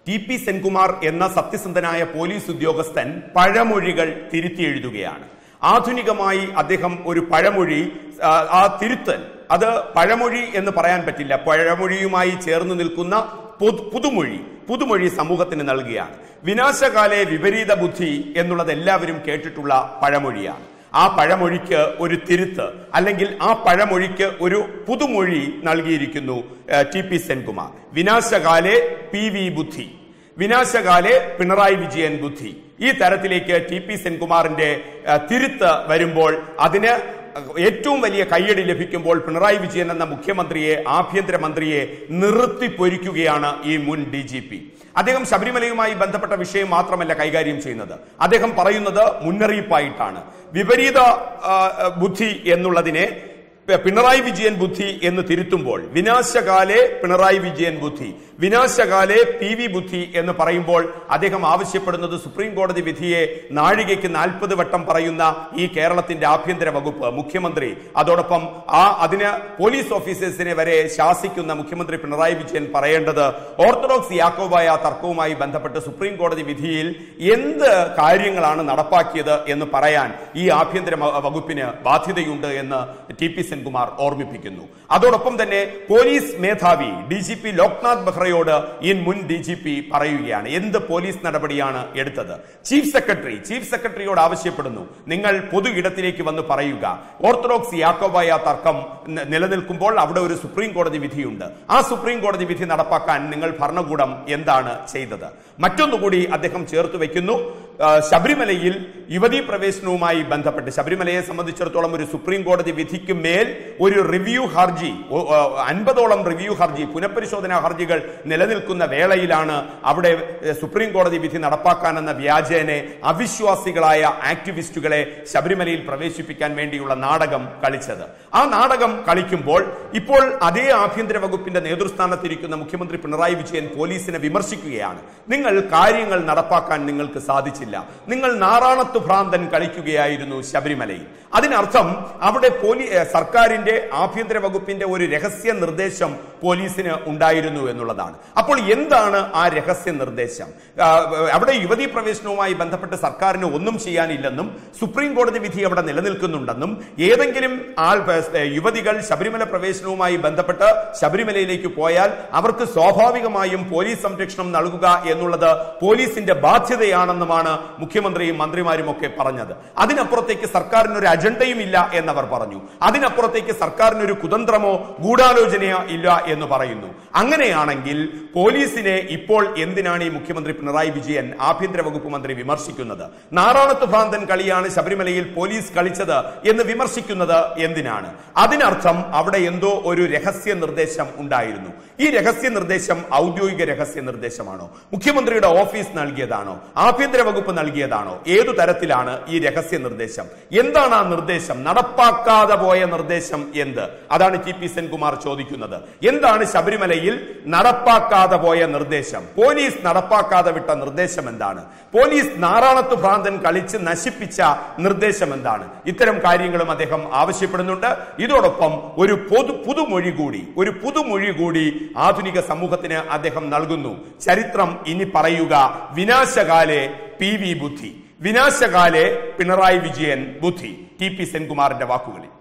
T P Senkumar എന്ന സത്യസന്ധനായ police ഉദ്യോഗസ്ഥൻ പഴമൊഴികൾ തിരുത്തി എഴുതുകയാണ് ആധുനികമായി അദ്ദേഹം ഒരു പഴമൊഴി ആ, ആ തിരുത്തൽ അത് പഴമൊഴി എന്ന് പറയാൻ പറ്റില്ല പഴമൊഴിയുമായി ചേർന്ന് നിൽക്കുന്ന പൊതു- പുതുമൊഴി പുതുമൊഴി സമൂഹത്തിന് നൽകുകയാണ് വിനാശകാലെ വിപരീത ബുദ്ധി എന്നുള്ളത് എല്ലാവരും കേട്ടിട്ടുള്ള പഴമൊഴിയാണ് ആ പഴമൊഴിക്ക് ഒരു തിരുത്ത് അല്ലെങ്കിൽ ആ പഴമൊഴിക്ക് ഒരു പുതുമൊഴി നൽകിയിരിക്കുന്നു ഏഹ്, ടി പി സെൻകുമാർ വിനാശകാലെ പി വി ബുദ്ധി വിനാശകാലെ പിണറായി വിജയൻ ബുദ്ധി ഈ തരത്തിലേക്ക് ടി പി സെൻകുമാറിന്റെ ഏഹ്, തിരുത്ത് വരുമ്പോൾ അതിന് ഏറ്റവും വലിയ കയ്യടി ലഭിക്കുമ്പോൾ പിണറായി വിജയൻ എന്ന മുഖ്യമന്ത്രിയെ ആഭ്യന്തരമന്ത്രിയെ നിർത്തി പൊരിക്കുകയാണ് ഈ മുൻ ഡി ജി പി അദ്ദേഹം ശബരിമലയുമായി ബന്ധപ്പെട്ട വിഷയം മാത്രമല്ല കൈകാര്യം ചെയ്യുന്നത് അദ്ദേഹം പറയുന്നത് മുന്നറിയിപ്പായിട്ടാണ് വിപരീത ആ, ബുദ്ധി എന്നുള്ളതിനെ പിണറായി വിജയൻ ബുദ്ധി എന്ന് തിരുത്തുമ്പോൾ വിനാശകാലെ പിണറായി വിജയൻ ബുദ്ധി വിനാശകാലെ പി വി ബുദ്ധി എന്ന് പറയുമ്പോൾ അദ്ദേഹം ആവശ്യപ്പെടുന്നത് സുപ്രീം കോടതി വിധിയെ നാഴികയ്ക്ക് നാൽപ്പത് വട്ടം പറയുന്ന ഈ കേരളത്തിന്റെ ആഭ്യന്തര വകുപ്പ് മുഖ്യമന്ത്രി അതോടൊപ്പം ആ അതിന് പോലീസ് ഓഫീസേഴ്സിനെ വരെ ശാസിക്കുന്ന മുഖ്യമന്ത്രി പിണറായി വിജയൻ പറയേണ്ടത് ഓർത്തഡോക്സ് യാക്കോബായ തർക്കവുമായി ബന്ധപ്പെട്ട് സുപ്രീം കോടതി വിധിയിൽ എന്ത് കാര്യങ്ങളാണ് നടപ്പാക്കിയത് എന്ന് പറയാൻ ഈ ആഭ്യന്തര മ- വകുപ്പിന് ബാധ്യതയുണ്ട് എന്ന് ടി പി സെൻകുമാർ ഓർമ്മിപ്പിക്കുന്നു അതോടൊപ്പം തന്നെ പോലീസ് മേധാവി ഡി ജി പി ലോക്നാഥ് ബെഹ്റയോട് ഈ മുൻ ഡി ജി പി പറയുകയാണ് എന്ത് പോലീസ് നടപടിയാണ് എടുത്തത് ചീഫ് സെക്രട്ടറി ചീഫ് സെക്രട്ടറിയോട് ആവശ്യപ്പെടുന്നു നിങ്ങൾ പൊതു ഇടത്തിലേക്ക് വന്ന് പറയുക ഓർത്തഡോക്സ് യാക്കോബായ തർക്കം ന- നിലനിൽക്കുമ്പോൾ അവിടെ ഒരു സുപ്രീം കോടതി വിധിയുണ്ട് ആ സുപ്രീം കോടതി വിധി നടപ്പാക്കാൻ നിങ്ങൾ ഭരണകൂടം എന്താണ് ചെയ്തത് മറ്റൊന്നുകൂടി അദ്ദേഹം ചേർത്ത് വെക്കുന്നു ആ, ശബരിമലയിൽ യുവതീ പ്രവേശനവുമായി ബന്ധപ്പെട്ട് ശബരിമലയെ സംബന്ധിച്ചിടത്തോളം ഒരു സുപ്രീം കോടതി വിധിക്ക് മേൽ ഒരു റിവ്യൂ ഹർജി ഒ- ഒ- അൻപതോളം റിവ്യൂ ഹർജി പുനഃപരിശോധനാ ഹർജികൾ നിലനിൽക്കുന്ന വേളയിലാണ് അവിടെ എ, സുപ്രീം കോടതി വിധി നടപ്പാക്കാനെന്ന വ്യാജേനെ അവിശ്വാസികളായ ആക്ടിവിസ്റ്റുകളെ ശബരിമലയിൽ പ്രവേശിപ്പിക്കാൻ വേണ്ടിയുള്ള നാടകം കളിച്ചത് ആ നാടകം കളിക്കുമ്പോൾ ഇപ്പോൾ അതേ ആഭ്യന്തര വകുപ്പിന്റെ നേതൃസ്ഥാനത്തിരിക്കുന്ന മുഖ്യമന്ത്രി പിണറായി വിജയൻ പോലീസിനെ വിമർശിക്കുകയാണ് നിങ്ങൾ കാര്യങ്ങൾ നടപ്പാക്കാൻ നിങ്ങൾക്ക് സാധിച്ചില്ല നിങ്ങൾ നാറാണത്ത് ഭ്രാന്തൻ കളിക്കുകയായിരുന്നു ശബരിമലയിൽ അതിനർത്ഥം അവിടെ പോലീ ഏ, സർക്കാരിന്റെ ആഭ്യന്തര വകുപ്പിന്റെ ഒരു രഹസ്യ നിർദ്ദേശം പോലീസിന് ഉണ്ടായിരുന്നു എന്നുള്ളതാണ് അപ്പോൾ എന്താണ് ആ രഹസ്യ നിർദ്ദേശം ആ, അവിടെ യുവതീ പ്രവേശനവുമായി ബന്ധപ്പെട്ട് സർക്കാരിന് ഒന്നും ചെയ്യാനില്ലെന്നും സുപ്രീം കോടതി വിധി അവിടെ നിലനിൽക്കുന്നുണ്ടെന്നും ഏതെങ്കിലും ആൾ ഏ, യുവതികൾ ശബരിമല പ്രവേശനവുമായി ബന്ധപ്പെട്ട് ശബരിമലയിലേക്ക് പോയാൽ അവർക്ക് സ്വാഭാവികമായും പോലീസ് സംരക്ഷണം നൽകുക എന്നുള്ളത് പോലീസിന്റെ ബാധ്യതയാണെന്നുമാണ് മുഖ്യമന്ത്രിയും മന്ത്രിമാരും ഒക്കെ പറഞ്ഞത് അതിനപ്പുറത്തേക്ക് സർക്കാരിന് ഒരു അജണ്ടയും ഇല്ല എന്നവർ പറഞ്ഞു അതിനപ്പുറത്തേക്ക് സർക്കാരിന് ഒരു കുതന്ത്രമോ ഗൂഢാലോചനയോ ഇല്ല എന്ന് പറയുന്നു അങ്ങനെയാണെങ്കിൽ പോലീസിനെ ഇപ്പോൾ എന്തിനാണ് ഈ മുഖ്യമന്ത്രി പിണറായി വിജയൻ ആഭ്യന്തര വകുപ്പ് മന്ത്രി വിമർശിക്കുന്നത് നാറാണത്ത് ഭ്രാന്തൻ കളിയാണ് ശബരിമലയിൽ പോലീസ് കളിച്ചത് എന്ന് വിമർശിക്കുന്നത് എന്തിനാണ് അതിനർത്ഥം അവിടെ എന്തോ ഒരു രഹസ്യ നിർദ്ദേശം ഉണ്ടായിരുന്നു ഈ രഹസ്യ നിർദ്ദേശം ഔദ്യോഗിക രഹസ്യ നിർദ്ദേശമാണോ മുഖ്യമന്ത്രിയുടെ ഓഫീസ് നൽകിയതാണോ ആഭ്യന്തര വകുപ്പ് നൽകിയതാണോ ഏതു തരത്തിലാണ് ഈ രഹസ്യ നിർദ്ദേശം എന്താണ് ആ നിർദ്ദേശം നടപ്പാക്കാതെ പോയ നിർദ്ദേശം എന്ത് അതാണ് ടി പി സെൻകുമാർ ചോദിക്കുന്നത് എന്താണ് ശബരിമലയിൽ നടപ്പാക്കാതെ പോയ നിർദ്ദേശം പോലീസ് നടപ്പാക്കാതെ വിട്ട നിർദ്ദേശം എന്താണ് പോലീസ് നാറാണത്ത് ഭ്രാന്തൻ കളിച്ച് നശിപ്പിച്ച നിർദ്ദേശം എന്താണ് ഇത്തരം കാര്യങ്ങളും അദ്ദേഹം ആവശ്യപ്പെടുന്നുണ്ട് ഇതോടൊപ്പം ഒരു പൊതു പുതുമൊഴി കൂടി ഒരു പുതുമൊഴി കൂടി ആധുനിക സമൂഹത്തിന് അദ്ദേഹം നൽകുന്നു ചരിത്രം ഇനി പറയുക വിനാശകാലെ പി വി ബുദ്ധി വിനാശകാലെ പിണറായി വിജയൻ ബുദ്ധി ടി പി സെൻകുമാറിന്റെ വാക്കുകളിൽ